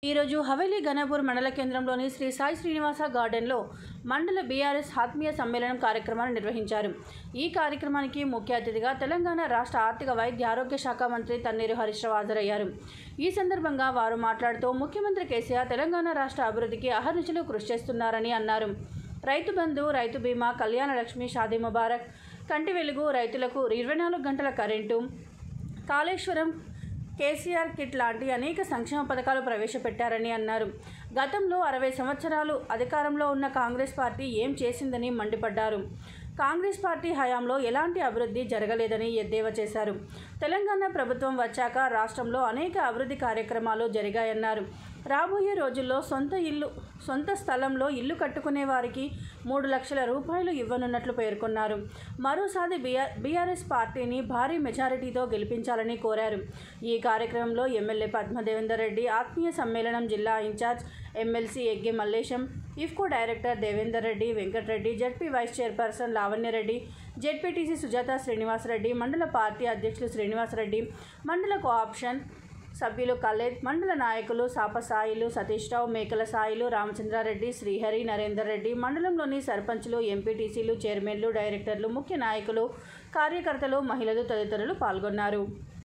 ఈరోజు హవేలీ ఘనపూర్ మండల కేంద్రంలోని శ్రీ సాయి శ్రీనివాస గార్డెన్లో మండల బీఆర్ఎస్ ఆత్మీయ సమ్మేళనం కార్యక్రమాన్ని నిర్వహించారు ఈ కార్యక్రమానికి ముఖ్య అతిథిగా తెలంగాణ రాష్ట్ర ఆర్థిక వైద్య ఆరోగ్య శాఖ మంత్రి తన్నీరు హరీష్ రావు హాజరయ్యారు ఈ సందర్భంగా వారు మాట్లాడుతూ ముఖ్యమంత్రి కేసీఆర్ తెలంగాణ రాష్ట్ర అభివృద్ధికి అహర్నిశలు కృషి చేస్తున్నారని అన్నారు రైతు బంధు రైతు బీమా కళ్యాణ లక్ష్మి షాదీ ముబారక్ కంటి వెలుగు రైతులకు ఇరవై నాలుగు గంటల కరెంటు కాళేశ్వరం కేసీఆర్ కిట్ లాంటి అనేక సంక్షేమ పథకాలు ప్రవేశపెట్టారని అన్నారు గతంలో అరవై సంవత్సరాలు అధికారంలో ఉన్న కాంగ్రెస్ పార్టీ ఏం చేసిందని మండిపడ్డారు కాంగ్రెస్ పార్టీ హయాంలో ఎలాంటి అభివృద్ధి జరగలేదని ఎద్దేవా చేశారు తెలంగాణ ప్రభుత్వం వచ్చాక రాష్ట్రంలో అనేక అభివృద్ధి కార్యక్రమాలు జరిగాయన్నారు రాబోయే రోజుల్లో సొంత ఇల్లు సొంత స్థలంలో ఇల్లు కట్టుకునే వారికి మూడు లక్షల రూపాయలు ఇవ్వనున్నట్లు పేర్కొన్నారు మరోసారి బీఆర్ బీఆర్ఎస్ పార్టీని భారీ మెజారిటీతో గెలిపించాలని కోరారు ఈ కార్యక్రమంలో ఎమ్మెల్యే పద్మదేవేందర్ రెడ్డి ఆత్మీయ సమ్మేళనం జిల్లా incharge MLC Eggi Mallesham IFFCO director Devender Reddy Venkatareddy ZP vice chairperson Lavanyareddy ZPTC Sujatha Srinivasareddy మండల పార్టీ అధ్యక్షులు శ్రీనివాసరెడ్డి మండల కోఆప్షన్ సభ్యులు కలేద్ మండల నాయకులు సాప సాయిలు సతీష్ రావు మేకల సాయిలు రామచంద్రారెడ్డి శ్రీహరి నరేందర్ రెడ్డి మండలంలోని సర్పంచులు ఎంపీటీసీలు చైర్మన్లు డైరెక్టర్లు ముఖ్య నాయకులు కార్యకర్తలు మహిళలు తదితరులు పాల్గొన్నారు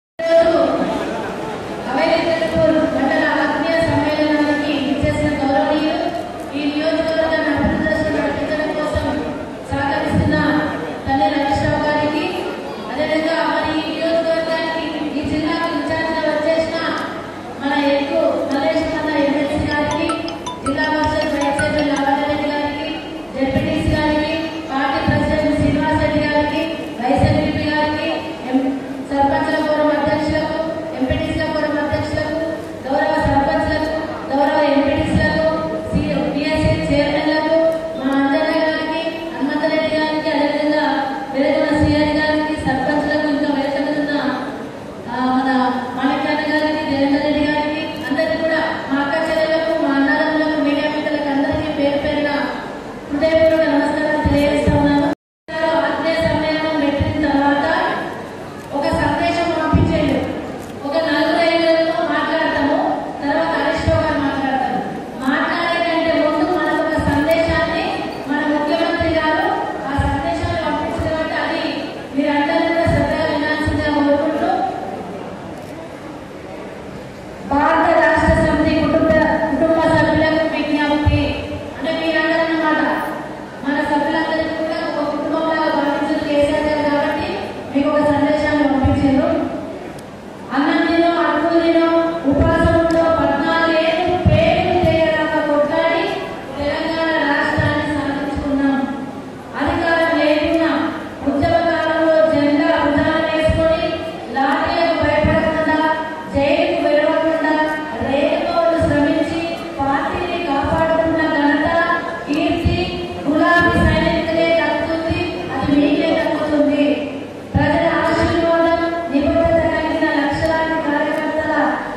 అమెరికన్ మండల ఆత్మీయ సమ్మేళనానికి చేసిన గౌరవనీయులు ఈ నియోజకవర్గాన్ని అభివృద్ధి దశలో నడిపించడం కోసం సహకరిస్తున్న తల్లి రమేశ్రావు గారికి అదేవిధంగా మరి ఈ నియోజకవర్గానికి ఈ జిల్లాకు ఇన్ఛార్జిగా వచ్చేసిన మన ఎక్కువ మల్లేశ్వర అన్న ఎమ్మెల్సీ గారికి జిల్లా పరిషత్ వైస్ చైర్మన్ లావణ్యారెడ్డి గారికి జెడ్పీటీసీ గారికి పార్టీ ప్రెసిడెంట్ శ్రీనివాస్ రెడ్డి గారికి వైస్ ఎంపీ గారికి ఎం- సర్పంచుల ఫోరం అధ్యక్షులకు ఎంపీటీసీల ఫోరం అధ్యక్షులకు గౌరవ సర్పంచులకు గౌరవ ఎంపీటీసీలకు పిఎస్సీ చైర్మన్లకు మా అంజన్న గారికి హనుమంతరెడ్డి గారికి అదేవిధంగా వెలుగున సిఆర్ గారికి సర్పంచులకు ఇంకా వెలుగుతున్న ఆ, మన మాణిక్యాన్న గారికి దేవేందర్ రెడ్డి గారికి అందరికీ కూడా మా అక్క చెల్లెలకు మా అన్నదమ్ములకు మీడియా మిత్రులకు అందరికీ పేరు పేరున హృదయపూర్వక నమస్కారాలు తెలియజేస్తా ఉన్నాను ఆత్మీయ సమ్మేళనం పెట్టిన తర్వాత ఒక సందేశం పంపించేయండి ఒక నలుగురు ఐదుగురితో మాట్లాడతాము తర్వాత హరీష్ రావు గారు మాట్లాడతారు మాట్లాడేటంటే ముందు మనకు ఒక సందేశాన్ని మన ముఖ్యమంత్రి గారు ఆ సందేశాన్ని పంపించిన కాబట్టి అది మీరందరూ కూడా శ్రద్ధగా వినాల్సిందిగా కోరుకుంటూ భారత రాష్ట్ర సమితి కుటుంబ కుటుంబ సభ్యులకు విజ్ఞప్తి అంటే మీరందరూ అన్నమాట మన సభ్యులందరికీ కూడా ఒక కుటుంబంలాగా భావించిన కేసీఆర్ గారు కాబట్టి మీకు ఒక సందేశాన్ని పంపించారు అన్నం తినో అడుగు తినో ఉపాసంలో పద్నాలుగేళ్ళు పేరు చేయడానికి కొట్లాడి తెలంగాణ రాష్ట్రాన్ని సాధించుకున్నాం అధికారం లేకున్నా ఉద్యమ కాలంలో జెండా భుజాన వేసుకొని లాఠీలకు భయపడకుండా జైలుకు వెళ్ళకుండా రేపుతోడు శ్రమించి పార్టీని కాపాడుతున్న ఘనత కీర్తి గులాబీ సైనికులే దక్కుతుంది అది మీకే దక్కుతుంది ప్రజల ఆశీర్వాదం నిబద్ధత కలిగిన లక్షలాది కార్యకర్తల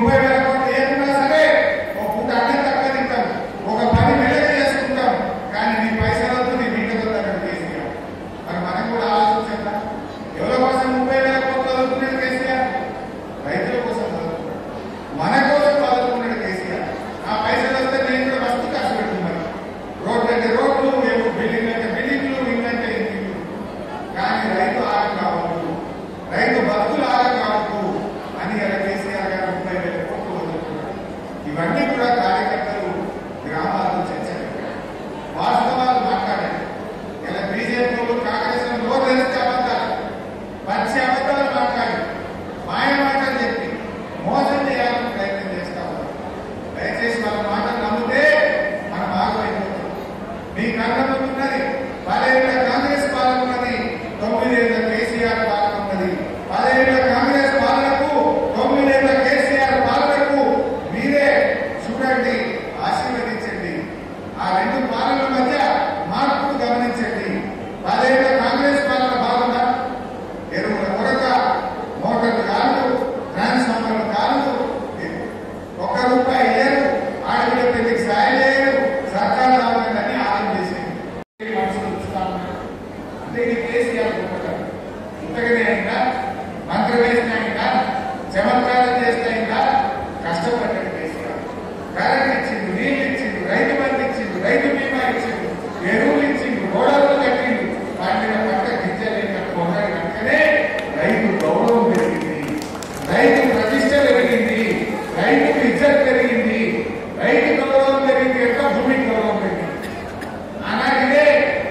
ముప్పై వేల కోట్లు ఏమన్నా సరే ఒక పూట అన్నం తక్కువ తింటాం ఒక పని మెల్లగా చేసుకుంటాం కానీ నీ పైసలతో నీ మీటతో దగ్గర కేసీఆర్ మరి మనం కూడా ఆలోచించాం ఎవరి కోసం ముప్పై వేల కోట్లు చదువుకునేది కేసీఆర్ రైతుల కోసం చదువుకున్నాడు మన కోసం చదువుకున్నాడు కేసీఆర్ ఆ పైసలు వస్తే నేను కూడా మస్తు ఖర్చు పెడుతున్నాను రోడ్లు అంటే రోడ్లు ఏమో బిల్డింగ్ అంటే బిల్డింగ్లు ఇల్లు అంటే ఇల్లు కానీ రైతు ఆగం కావద్దు రైతు బతుకులు ఆగం కావద్దు అని ఇలా కేసీఆర్ గారు ముప్పై వేల కోట్లు వదులుకున్నాడు ఇవన్నీ కూడా కార్యకర్తలు గ్రామాల్లో చర్చ పెట్టారు వాస్తవాలు మాట్లాడారు ఇలా బీజేపీ వాళ్ళు కాంగ్రెస్ నోరు తెలిస్తే అబద్ధాలు పచ్చి అబద్ధాలు మాట్లాడి మాయ మాటలు చెప్పి మోసం చేయాలని ప్రయత్నం చేస్తా ఉన్నారు దయచేసి వాళ్ళ మాటలు నమ్మితే మనం ఆగమైపోతాం మీ కళ్ళ ముందు ఉన్నది పదేళ్ల కాంగ్రెస్ పాలన ఉన్నది తొమ్మిదేళ్ల కేసీఆర్ పాలన ఉన్నది పదేళ్ల కాంగ్రెస్ పాలనకు తొమ్మిదేళ్ల కేసీఆర్ పాలనకు మీరే చూడండి ఆశీర్వదించండి ఆ రెండు పాలనల మధ్య మార్పు గమనించండి పదేళ్ల కాంగ్రెస్ పాలన బాగుందా ఎరువుల కొరత మోటార్లు కాదు ట్రాన్స్ఫార్మర్లు కాదు ఒక్క రూపాయి లేరు ఆడపిల్ల పెళ్లికి సాయం లేరు సర్కారు రావాలని ఆలోచన చేసింది మనుషులు ఇస్తా ఉన్నారు. అంటే ఇది కేసీఆర్ గొప్పతనం ఇంతగానే అయిందా మంత్రం వేసిన అయిందా చమత్కారం చేస్తే అయిందా కష్టపడ్డాడు కేసీఆర్ కరెంట్ ఇచ్చిండు నీళ్ళు ఇచ్చిండు రైతు బంధు ఇచ్చిండు రైతు బీమా ఇచ్చిండు ఎరువులు ఇచ్చిండు గోడలు కట్టిండు పండిన పంట గింజలేక కొనని వెంటనే రైతు గౌరవం పెరిగింది రైతు ప్రతిష్ట పెరిగింది రైతుకు ఇజ్జత్ పెరిగింది రైతు గౌరవం పెరిగింది యొక్క భూమి గౌరవం పెరిగింది ఆనాటిదే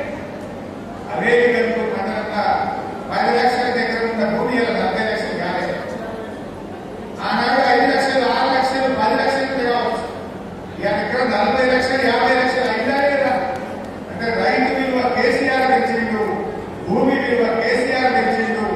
అవే విధంగా మండలంగా పది లక్షల దగ్గర ఉన్న భూమి ఇలా నలభై లక్షలు కాలేదు ఆనాడు ఐదు లక్షలు ఆరు లక్షలు పది లక్షలు కావచ్చు ఇక ఇక్కడ నలభై లక్షలు యాభై లక్షలు అయిందా లేదా అంటే రైతు విలువ కేసీఆర్ పెంచిండు భూమి విలువ కేసీఆర్ పెంచిండు